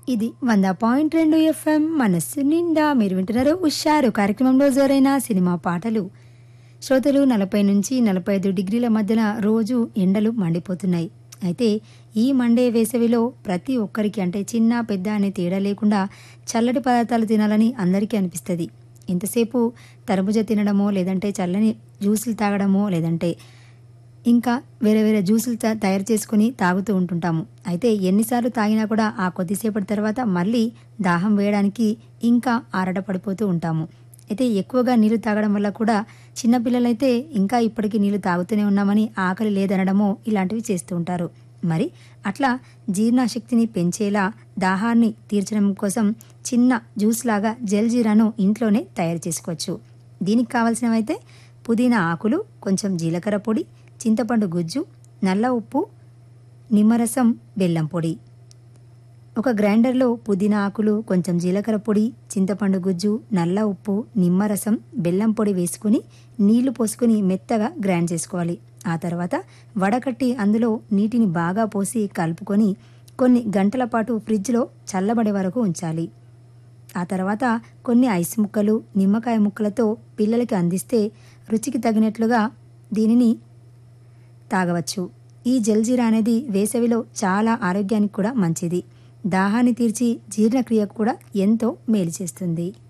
ఇది వంద పాయింట్ రెండు ఎఫ్ఎం మనస్సు నిండా మీరు వింటున్నారు ఉషారు కార్యక్రమంలో జోరైన సినిమా పాటలు శ్రోతలు నలభై నుంచి నలభై ఐదు డిగ్రీల మధ్యన రోజు ఎండలు మండిపోతున్నాయి అయితే ఈ మండే వేసవిలో ప్రతి ఒక్కరికి అంటే చిన్న పెద్ద అనే తేడా లేకుండా చల్లటి పదార్థాలు తినాలని అందరికీ అనిపిస్తుంది ఇంతసేపు తరబుజ తినడమో లేదంటే చల్లని జ్యూసులు తాగడమో లేదంటే ఇంకా వేరే వేరే జ్యూసులు త- తయారు చేసుకుని తాగుతూ ఉంటుంటాము అయితే ఎన్నిసార్లు తాగినా కూడా ఆ కొద్దిసేపటి తర్వాత మళ్ళీ దాహం వేయడానికి ఇంకా ఆరట పడిపోతూ ఉంటాము అయితే ఎక్కువగా నీళ్లు తాగడం వల్ల కూడా చిన్నపిల్లలైతే ఇంకా ఇప్పటికీ నీళ్లు తాగుతూనే ఉన్నామని ఆకలి లేదనడమో ఇలాంటివి చేస్తూ ఉంటారు మరి అట్లా జీర్ణశక్తిని పెంచేలా దాహాన్ని తీర్చడం కోసం చిన్న జ్యూస్ లాగా జల్జీరాను ఇంట్లోనే తయారు చేసుకోవచ్చు దీనికి కావలసినవైతే పుదీనా ఆకులు కొంచెం జీలకర్ర పొడి చింతపండు గుజ్జు నల్ల ఉప్పు నిమ్మరసం బెల్లం పొడి ఒక గ్రైండర్లో పుదీనా ఆకులు కొంచెం జీలకర్ర పొడి చింతపండు గుజ్జు నల్ల ఉప్పు నిమ్మరసం బెల్లం పొడి వేసుకుని నీళ్లు పోసుకుని మెత్తగా గ్రైండ్ చేసుకోవాలి ఆ తర్వాత వడకట్టి అందులో నీటిని బాగా పోసి కలుపుకొని కొన్ని గంటల పాటు ఫ్రిడ్జ్లో చల్లబడే వరకు ఉంచాలి ఆ తర్వాత కొన్ని ఐస్ ముక్కలు నిమ్మకాయ ముక్కలతో పిల్లలకి అందిస్తే రుచికి తగినట్లుగా దీనిని తాగవచ్చు ఈ జల్జీరా అనేది వేసవిలో చాలా ఆరోగ్యానికి కూడా మంచిది దాహాన్ని తీర్చి జీర్ణక్రియకు కూడా ఎంతో మేలు చేస్తుంది